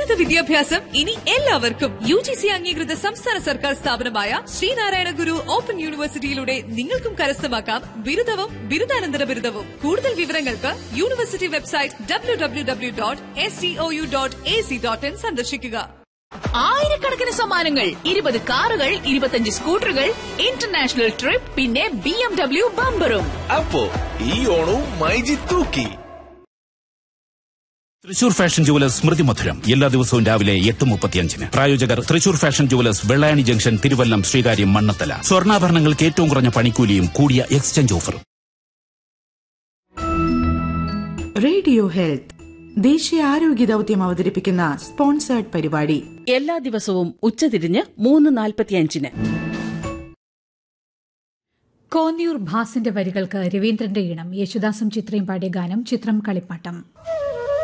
ഉന്നത വിദ്യാഭ്യാസം ഇനി എല്ലാവർക്കും യു ജി സി അംഗീകൃത സംസ്ഥാന സർക്കാർ സ്ഥാപനമായ ശ്രീനാരായണ ഗുരു ഓപ്പൺ യൂണിവേഴ്സിറ്റിയിലൂടെ നിങ്ങൾക്കും കരസ്ഥമാക്കാം ബിരുദവും ബിരുദാനന്തര ബിരുദവും കൂടുതൽ വിവരങ്ങൾക്ക് university website W W W dot S T O U dot A C dot in സന്ദർശിക്കുക ആയിരക്കണക്കിന് സമ്മാനങ്ങൾ ഇരുപത് കാറുകൾ ഇരുപത്തഞ്ച് സ്കൂട്ടറുകൾ ഇന്റർനാഷണൽ ട്രിപ്പ് പിന്നെ ബി എം ഡബ്ല്യു ബമ്പറും അപ്പോ ഈ ഓണവും മൈജി തൂക്കി തൃശൂർ ഫാഷൻ ജുവലേഴ്സ് സ്മൃതി മധുരം എല്ലാ ദിവസവും രാവിലെ എട്ട് മുപ്പത്തിയഞ്ചിന് പ്രായോജകർ Thrissur fashion jewellers Vellayani junction Thiruvallam Sreekaryam Mannanthala സ്വർണ്ണാഭരണങ്ങൾക്ക് ഏറ്റവും കുറഞ്ഞ പണിക്കൂലിയും കൂടിയ എക്സ്ചേഞ്ച് ഓഫറും റേഡിയോ ഹെൽത്ത് ദേശീയ ആരോഗ്യ ദൌത്യം അവതരിപ്പിക്കുന്ന സ്പോൺസേർഡ് പരിപാടി എല്ലാ ദിവസവും ഉച്ചതിരിഞ്ഞ് മൂന്ന് നാൽപ്പത്തിയഞ്ചിന് കോന്നിയൂർ ഭാസിന്റെ വരികൾക്ക് രവീന്ദ്രന്റെ ഈണം യേശുദാസും ചിത്രയും പാടിയ ഗാനം ചിത്രം കളിപ്പാട്ടം